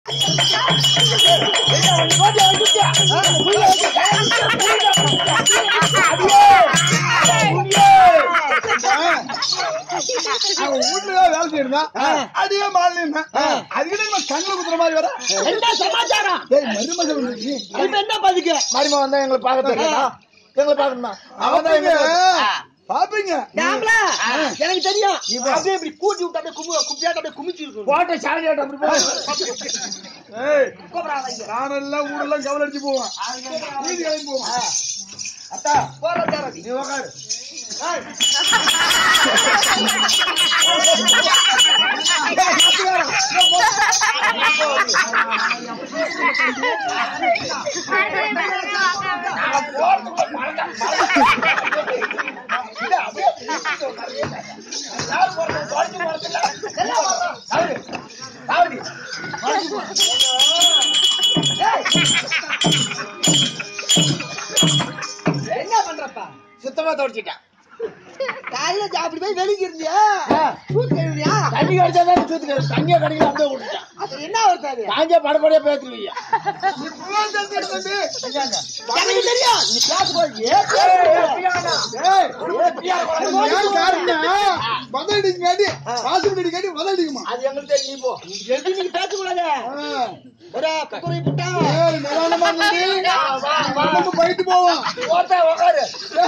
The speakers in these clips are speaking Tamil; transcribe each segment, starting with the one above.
அவன் வீட்டுலதான் வேலை செய்யறான் அதே மாலை அதுக்கிட்ட நம்ம கண்ணுல குத்துற மாதிரி வர என்ன சமாச்சாரம் ஏய் மருமகள் வந்துருச்சு. இப்ப என்ன பதிக்க மருமகன் வந்தா எங்களை பார்க்க தெரியல எங்களை பார்க்கணுமா அவன் தான் பாப்பீங்க எங்களை பாப்பீங்க டாம்ல எனக்கு தெரியும் அப்படியே இப்படி கூட்டி விட்டு அப்படியே கும்பு குப்பியாட்டு அப்படியே குமிச்சு இருக்கும் போட்ட சாலியாட்டம் அப்படி போ ஏய் நானெல்லாம் ஊரெல்லாம் கவலை அடிச்சு போவான் வீதி கிளம்பி போவான் அத்தா போற நீ உக்காரு என்ன பண்றப்பா சுத்தமா தொடச்சிட்டான் காலையில அப்படி போய் வெளியே இருந்தியா தூத்து கழுவியா தண்ணி கடிச்சாதான் தூத்துக்க தண்ணியை கடிக்கல அப்படியே விட்டுட்டான் அது என்ன வருது காஞ்சா படப்படியா பேத்துருவீங்க இப்பதான் தெரிஞ்சுட்டு வந்து, எனக்கு தெரியும் நீ பேசும்போது ஏன் ஏய், ஏன் காரணம்னா, முதலடிக்காட்டி, வாசப்படி காட்டி முதலடிக்குமா? அது எங்களுக்கு தெரியும் நீ போ எது நீங்க பேசக்கூடாது ஆ. ஒரு குறை புட்டா ஏய், நிதானமா நில்லு. உடம்பு போயிட்டு போவோம் போட்டா உக்காரு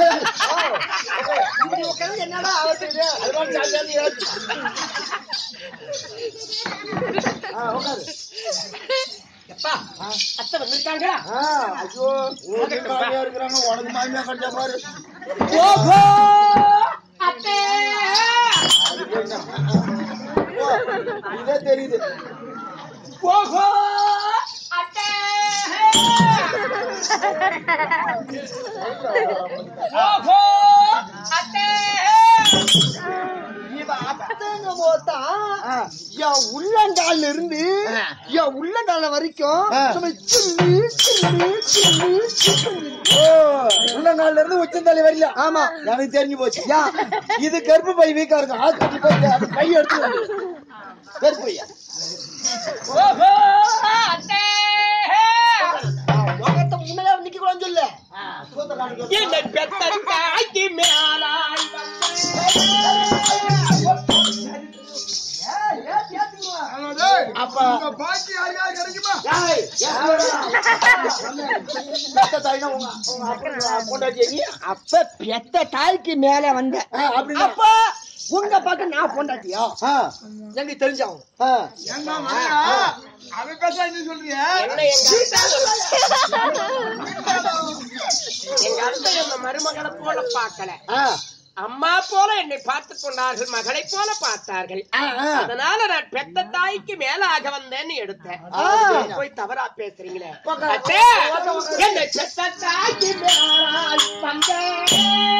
இப்படி உட்காந்து என்னடா அவசியம் அதுதான் சாலியாட்டி ஏத்து. ஆ, உக்காரு. எப்பா அத்தை வந்திருக்காங்க ஆ, ஐயோ உனக்கு மாமியா இருக்கிறாங்க உனக்கு மாமியா கடிச்சா பாரு ஓஹோ அத்தை ஓ, இதே தெரியுது ஓஹோ அத்தை ஓஹோ அத்தை இவ அத்தைங்க போதான் ஆ. என் உள்ளங்கால்ல இருந்து ஆ. என் உள்ளங்கால வரைக்கும் ஆ. நம்ம சில்லு சில்லு சில்லு சில்லு ஓ உள்ளங்கால்ல இருந்து உச்சந்தலை வரல ஆமா எனக்கு தெரிஞ்சு போச்சு இது கருப்பு பை வீக்கா இருக்கும் ஹாஸ்பிட்டல் போய் அது பை எடுத்து வந்து. கருப்பு பையா ஓஹோ அத்தை முகத்தை முன்னால நிக்க கூடாதுன்னு சொல்லு என்னை பெத்த தாய்க்கு மேலாய் டேய், அப்பா. உங்க பாக்கி யாருக்காவது கிடைக்குமா ஏய், பெத்த தாய்னா உங்க உங்க அப்பா பொண்டாட்டி நீ? அப்ப பெத்த தாய்க்கு மேல வந்த ஆ, அப்படின்னா? அப்ப உங்க பக்கம் நான் பொண்டாட்டியா ஆ, எனக்கு தெரிஞ்சவங்க ஆ. ஏண்டா மகனா, அவன் பேச என்ன சொல்றியா என்ன எங்க அத்தை எங்க அத்தை என்ன மருமகளை போல பார்க்கல ஆ, அம்மா போல என்னை பார்த்துக் கொண்டார்கள் மகளை போல பார்த்தார்கள் ஆ, ஆ. அதனால நான் பெத்த தாய்க்கு மேலாக வந்தேன்னு எடுத்தேன் ஆ. போய் தவறா பேசுறீங்களே உக்காரு. அத்தே, என்னை பெத்த தாய்க்கு மேலாய் வந்தேன்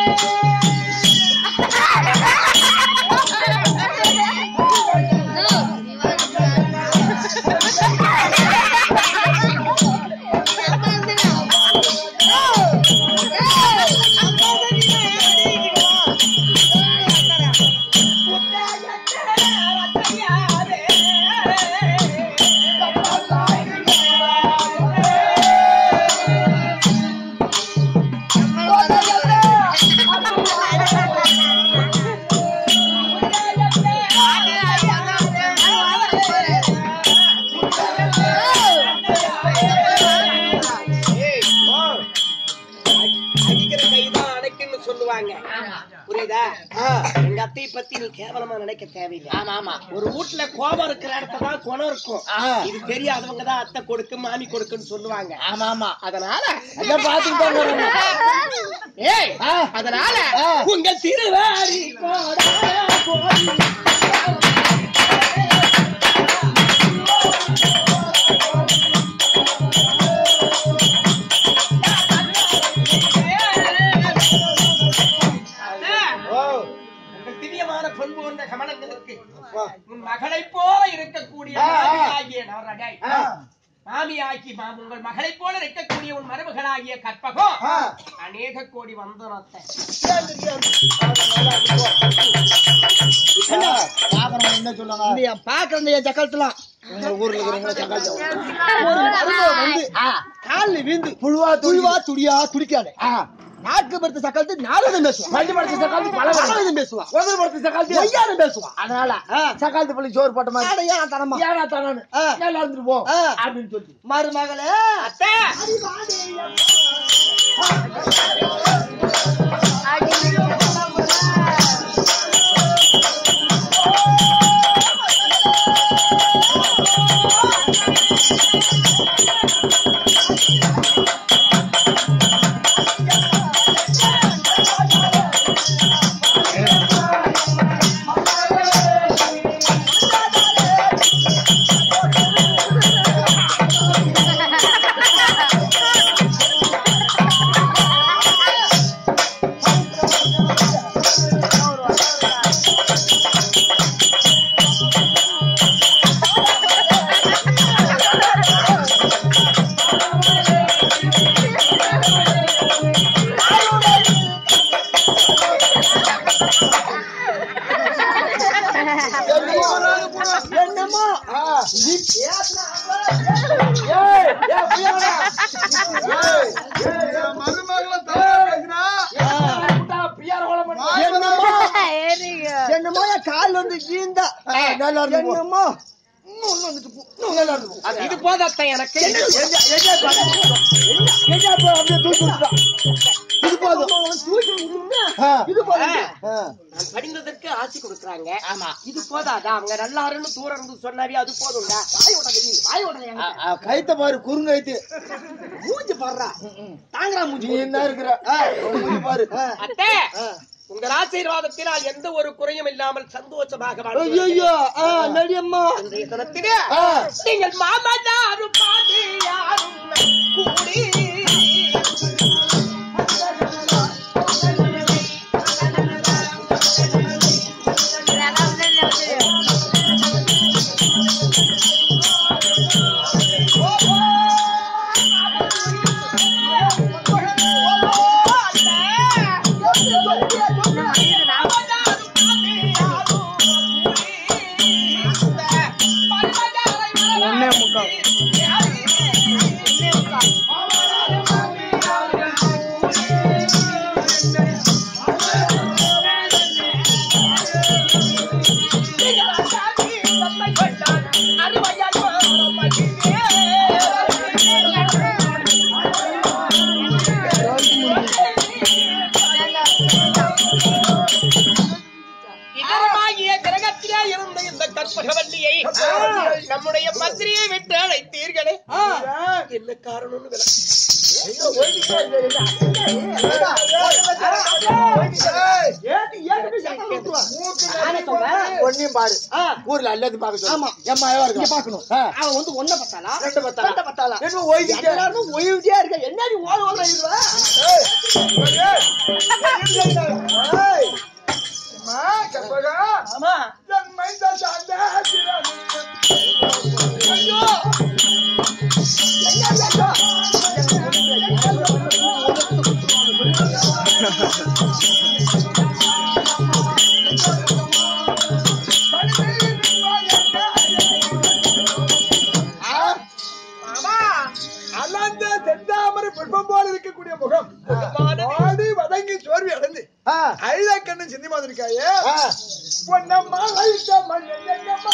அடிக்கிற கைதான் அணைக்குன்னு சொல்லுவாங்க புரியுதா எங்க அத்தையை பத்தி நீ கேவலமா நினைக்க தேவையில்லை ஆமா ஆமா ஒரு வீட்டுல கோபம் இருக்கிற இடத்துல தான் குணம் இருக்கும் ஆ. இது தெரியாதவங்க தான் அத்தை கொடுக்கு மாமி கொடுக்குன்னு சொல்லுவாங்க ஆமா ஆமா அதனால எல்லாம் பாத்துக்கிட்டு தான் வர்றோம். ஏய் ஆ. அதனால ஆ. உங்க திருவாரி கோடான கோடி ஓ, உங்கள் திவ்யமான பண்பு கொண்ட கமலங்களுக்கு வா. உன் மகளைப் போல இருக்கக்கூடிய ஆ, ஆ. மாமியாகிய நவரகை. ஆ, மாமியாகி மா- உங்கள் மகளைப் போல இருக்கக்கூடிய உன் மருமகளாகிய கற்பகம் ஆ. அநேக கோடி வந்தனத்தை இப்ப பாக்குறவங்க என்ன சொல்லுவாங்க பாக்குற ஜக்கத்துல உங்க ஊர்ல இருக்கிறவங்க சக்கால் ஒரு மருமக வந்து கால்ல வீந்து புழுவா துழுவா துடியா துடிக்காது நாக்கு படுத்த சக்காலத்து நாலு பேசுவான் பள்ளி படுத்த சக்காலத்து பல பல பேசுவான் ஒவ்வொரு படுத்த சக்காலத்து ஐயாயிரம் பேசுவான் அதனால சக்காலத்து பள்ளி சோறு போட்ட மாதிரி ஏனா தரமா ஏனா தரானு நல்லா இருந்துட்டு போ அப்படின்னு சொல்லி மருமகளே அத்தை என்னமோ நீ பேசுனா ஏய் ஏய் புயலா ஏய் என் மருமகளை தப்பா பேசினா, என்னமோ என்னமோ என் கால் வந்து கீந்தா நல்லா இருந்து என்னமோ இன்னும் வந்துட்டு போ. இன்னும் நல்லா இருந்து போ. இது போத அத்தை எனக்கு எங்க- எங்க பாரு. என்ன? எங்க போ, அப்படியே தூக்கி விட்டுட்டா. இது போதும். ஆ. இது போதும். ஆ. நான் படிந்ததற்கு ஆசை கொடுக்குறாங்க ஆமா இது போதாதா அவங்க நல்லா இருன்னு தூரம் இருந்து சொன்னாவே அது போதும்டா வாய் உடனே வாய் உடனே ஆ, ஆ, கைத்த பாரு குறுங்கைத்து மூஞ்சி பாடுறா தாங்கடா மூஞ்சி நீ என்ன இருக்கிற ஆ, மூஞ்சி பாரு ஆ. அத்தை உங்கள் ஆசீர்வாதத்தினால் எந்த ஒரு குறையும் இல்லாமல் சந்தோஷமாக வாழ்ந்து ஐயோ ஆ, நடியம்மா இன்றைய தினத்திலே ஆ. நீங்கள் மாமனாரும் பாட்டியாரும் கூடி ஒன்னே முக்கால் இதரமாகிய கிரகத்திலே இருந்த இந்த கற்பகவல்லியை நம்முடைய மந்திரியை விட்டு அழைத்தீர்களே என்ன காரணம்னு விளக்கு. ஒன்னையும் பாரு ஊர்ல எல்லாத்தையும் பார்க்க சொல்லு. ஆமா. என் மயவா இருக்கா? பார்க்கணும். ஆ. அவன் வந்து ஒன்ன பத்தாளா ரெண்டு பத்தாளா? ரெண்டு பத்தாளா என்ன ஓய்விட்டே? எல்லாரும் ஓய்வுட்டே இருக்க என்ன நீ ஓட ஓட இருவ ஏய், அம்மா, கற்பகா, ஆமா என் மைந்தா சாந்தா திராணி. ஐயோ மாமா அலந்த செந்தாமரை புஷ்பம் போல இருக்கக்கூடிய முகம் வாடி வதங்கி சோர்வி அடைந்து ஆ, அழுதா கண்ணு சிந்தி மாதிரி இருக்காயே ஆ. பொன்னம்மா அழித்த மண்ணை எங்கம்மா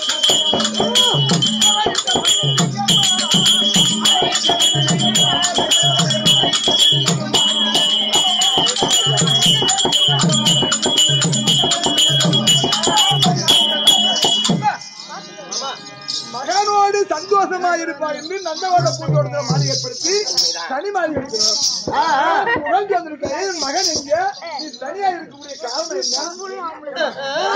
மகனோடு சந்தோஷமா இருப்பார் என்று நந்தவோட பூந்தோட்டத்தில் மாலை ஏற்படுத்தி தனி மாலை எடுக்கிறோம் ஆ, ஆ. புகழ்ந்து வந்திருக்காரு என் மகன் எங்க நீ தனியா இருக்கக்கூடிய காரணம் என்ன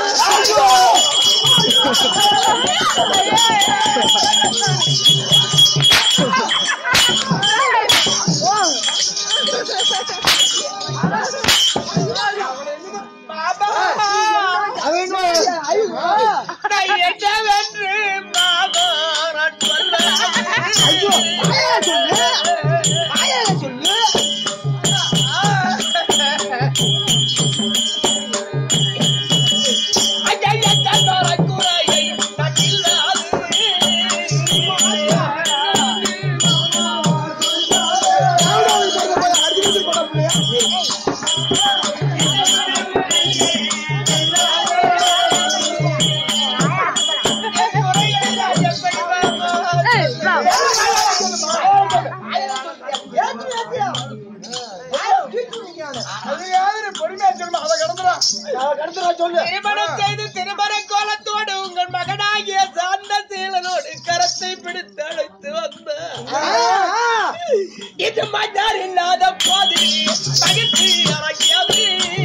பாபா அவன் என்ன? ஐயோ. நான் என்னவென்று மாமா நான் சொல்ல ஐயோ, வாயால சொல்லு. வாயால சொல்லு. ஐயா, எந்த குறையை நான் இல்லாது கடத்துறா சொல்லு திருமணம் செய்து திருமண கோலத்தோடு உங்கள் மகனாகிய சாந்த சீலனோடு கரத்தை பிடித்து அழைத்து வந்த இது மன்னர் இல்லாத போது மகிழ்ச்சி அறையாது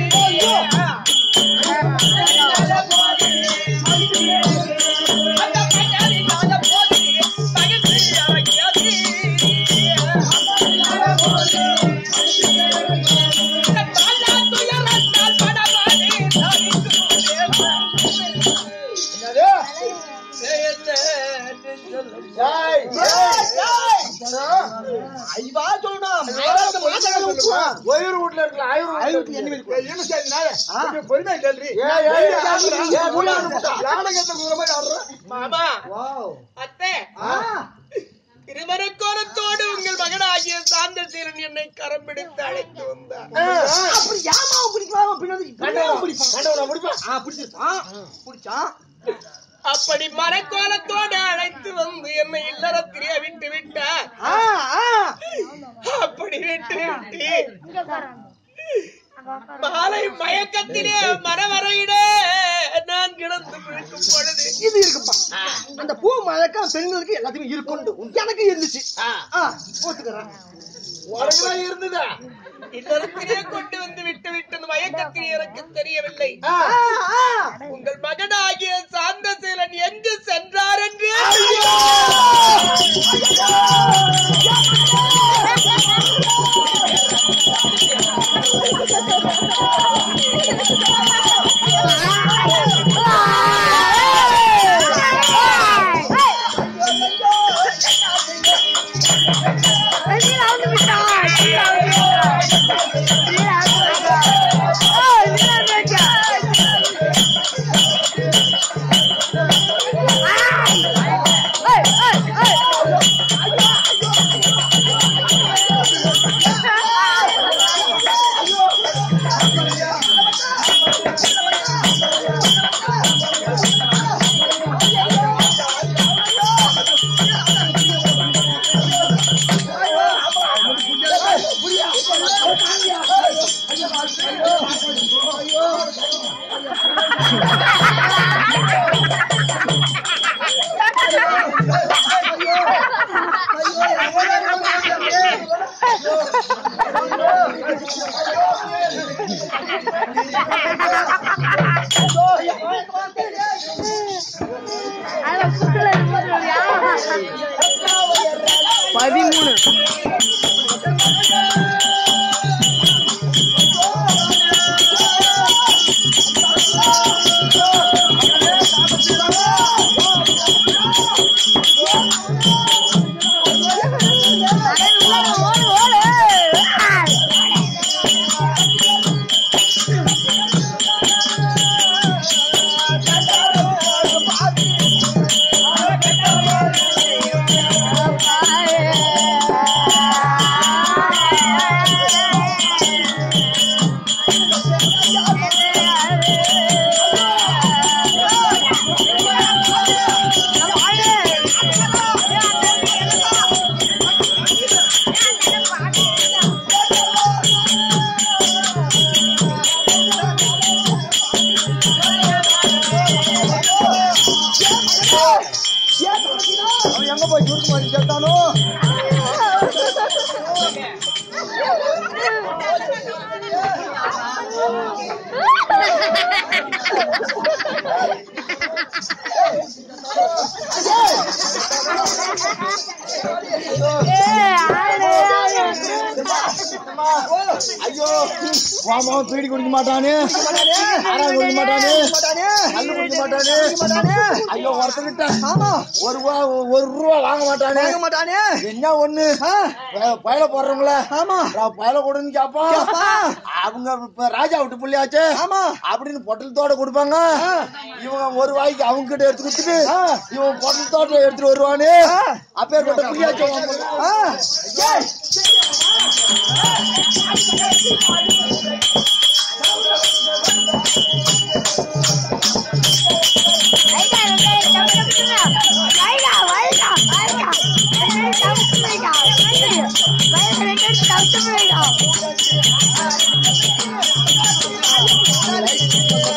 அந்த மன்னர் இல்லாத போது மகிழ்ச்சி அறையாது துயரத்தால் படமாடி ஏய், ஏய், ஏய். ஐவா சொல்லணும். மாறாத மாட்டாங்க சொல்லுவா. ஒயர் வீட்டுல இருக்கிற ஆயிரம் வீட்டுல என்ன இருக்கு? என்ன செய்யணும் பொறுமையா கேள்வி ஏய், ஏய், ஏய், ஏய், உள்ள அனுப்புடா. யானை கத்த குதிரை மாதிரி ஆடுறோம் மாமா வாவ். அத்தை ஆ. திருமணக்கோலத்தோடு உங்கள் மகனாகிய சாந்த சீரன் என்னை கரம் பிடித்து அழைத்து வந்தார் அப்படி ஏமாவை பிடிக்கலாம் பின்னாடி கண்டவனா பிடிப்பான். கண்டவனா பிடிப்பான். ஆ, பிடிச்சிருப்பான். பிடிச்சான். அப்படி மரக்கோலத்தோடு அழைத்து வந்து என்னை இல்லறத்திலே விட்டு விட்டார் ஆ, ஆ. அப்படி விட்டு விட்டு மாலை மயக்கத்திலே மரவரையிலே நான் கிடந்து விழிக்கும் பொழுது இது இருக்குப்பா அந்த பூ மழக்கம் பெண்களுக்கு எல்லாத்தையுமே இருக்குண்டு எனக்கு இருந்துச்சு ஆ, ஒத்துக்கிறேன் உனக்குதான் இருந்ததா இல்லறத்திலே கொண்டு வந்து விட்டு விட்டது மயக்கத்தில் எனக்கு தெரியவில்லை ஆ, ஆ. உங்கள் மகனாகிய சாந்தசீலன் எங்கு சென்றார் என்று பதிமூணு அவன் எங்க போய் சுருக்கு மாதிரி கேட்டானோ ஐயோ வாமா பீடி குடிக்க மாட்டானே ஆரா குடிக்க மாட்டானே கல்லு குடிக்க மாட்டானே ஐயோ ஒருத்தர்கிட்ட ஆமா ஒரு ரூபா ஒரு ரூபா வாங்க மாட்டானே வாங்க மாட்டானே என்ன ஒண்ணு பயல போடுறவங்கள ஆமா பயல கொடுன்னு கேப்பா அவங்க இப்ப ராஜா விட்டு புள்ளியாச்சு ஆமா அப்படின்னு பொட்டலத்தோட கொடுப்பாங்க இவங்க ஒரு வாய்க்கு அவங்க கிட்ட எடுத்து கொடுத்துட்டு இவன் பொட்டலத்தோட எடுத்துட்டு வருவானு அப்பேற்பட்ட புள்ளியாச்சு கஷ்டப்படுறா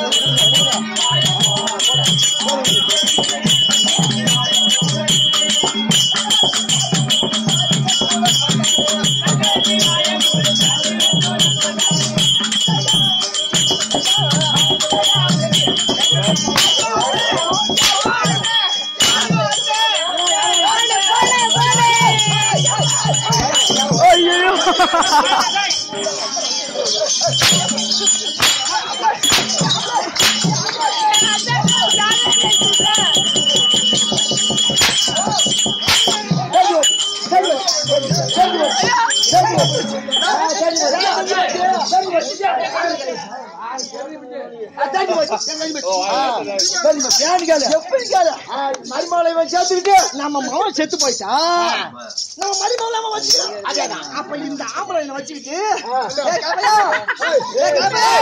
மருமகளை சேர்த்துக்கிட்டு நம்ம மகன் செத்து போயிட்டா நம்ம மருமகளை அவன் வச்சுக்கலாம் அதேதான் அப்ப இந்த ஆம்பளை என்ன வச்சுக்கிட்டு ஏய் கலையா, ஏய் கலையா.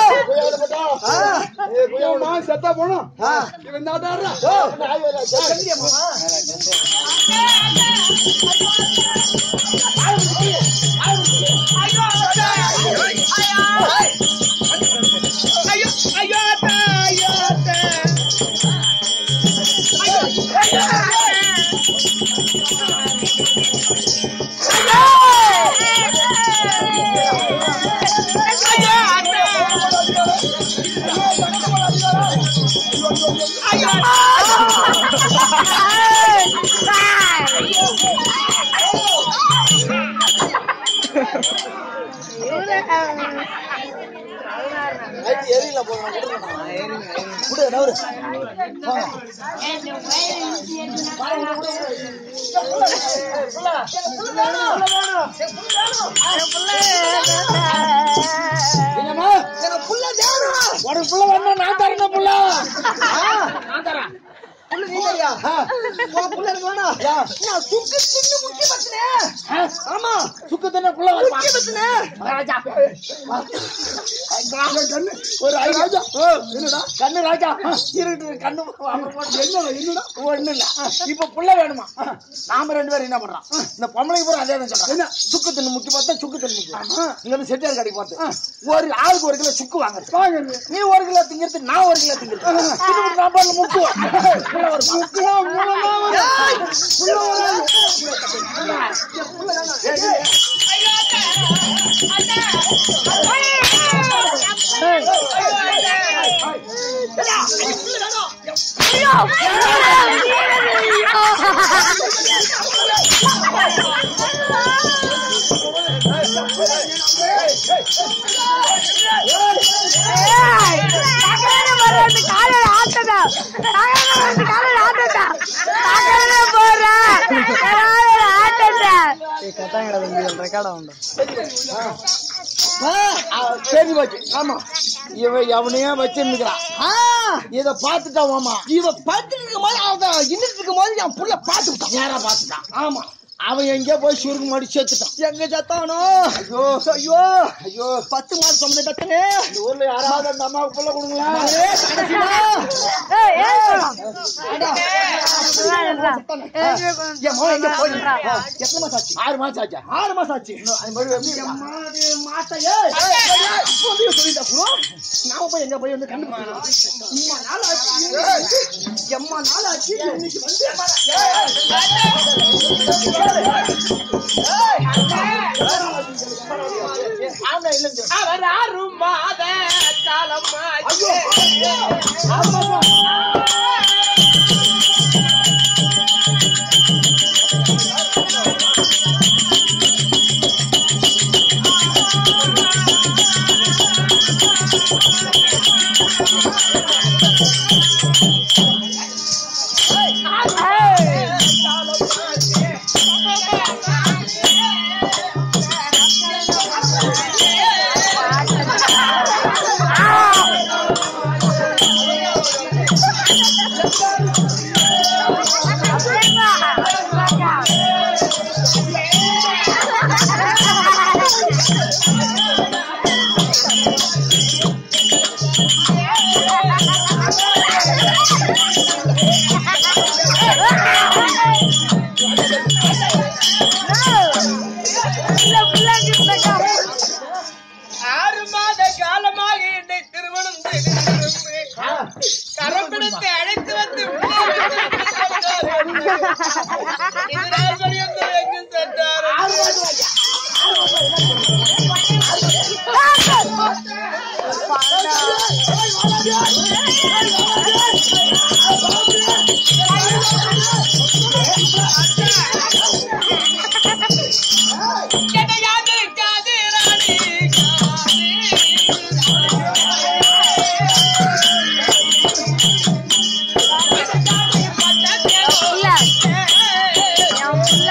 ஆ, மான் செத்தா போனோம் ஆ. இவன் தாட்டாடுறா ஓ, கண்டியா மாமா? லைட் எரியல போதும் குடு நவரு போங்க. என்னம்மா? எனக்கு புள்ள வேணும். உனக்கு புள்ள வேணும்னா நான் தரணும் புள்ள. ஆ, நான் தரேன். புள்ள நீ தரியா? உன் புள்ள எனக்கு வேணும். நான் சுக்கு தின்னு முக்கி பத்துனே. ஆமா. சுக்கு தின்னு புள்ள வேணுமா? முக்கி பத்துனே. ராஜா. கண்ணு. ஒரு ஐ ராஜா. என்னடா? கண்ணு ராஜா. இருட்டு கண்ணு அப்புறம் போட்டு. என்னடா, என்னடா? ஒண்ணும் இல்ல. இப்ப புள்ள வேணுமா நாம ரெண்டு பேரும் என்ன பண்றோம் இந்த பொம்பளை பூரா அதே தான் சொல்றோம் என்ன சுக்கு தின்னு முக்கி பார்த்தா சுக்கு தின்னு முக்கி இங்க இருந்து செட்டியார் கடைக்கு பார்த்து ஒரு ஆளுக்கு ஒரு கிலோ சுக்கு வாங்குறது நீ ஒரு கிலோ திங்கிறது நான் ஒரு கிலோ திங்கிறது திரும்ப சாப்பாடுல முக்கு புள்ள வருமா? ஏய், புள்ள வராது. புள்ள வேணாம். ஏய், ஏய், ஏய். ஆ, ஆ, சரி போச்சு ஆமா இவ எவனையா வச்சிருந்துக்கிறான் இத பாத்துட்டான் மாமா இவ பாத்துட்டு இருக்கும் போது அவன் இன்னிட்டு இருக்கும் போது என் புள்ள பாத்துட்டான் யாரா பாத்துட்டான் ஆமா அவன் எங்கேயோ போய் சுருக்கு மாடி சேர்த்துட்டான் எங்க செத்தானோ ஐயோ ஐயோ ஐயோ பத்து மாசம் சொன்ன தத்தனே இந்த ஊர்ல யாராவது அந்த அம்மாவுக்கு புள்ள கொடுங்களா என் மகன் எங்க போய் எத்தனை மாசம் ஆச்சு ஆறு மாசம் ஆச்சு ஆறு மாசம் ஆச்சு அது மாதிரி எப்படி மாட்டையே சொல்லிட்டா புரோ நாம போய் எங்க போய் வந்து கண்டுபிடிக்கிறோம் இம்மா நாள் ஆச்சு எம்மா நாள் ஆச்சு இன்னைக்கு வந்து ஆமா இல்லைங்க அவர் ஆறு மாத காலமாய் ஐயோ ஆமா ஆறு மாத காலமாக என்னை திருமணம் செய்து கரம்பிடித்து அழைத்து வந்து உள்ளே வைத்து இது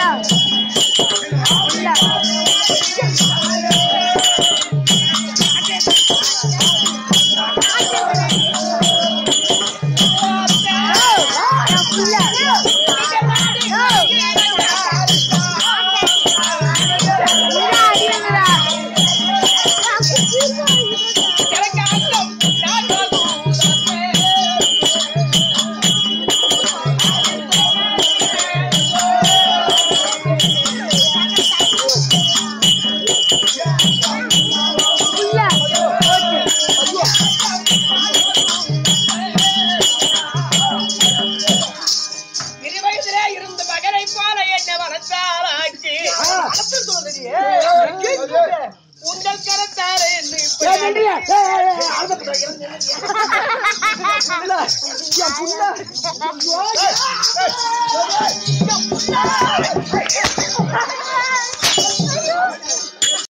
இரு வயதிலே இருந்த மகனை போல என்ன வளர்த்தாராக்கி உங்கள் கரத்தாரே என்று புள்ள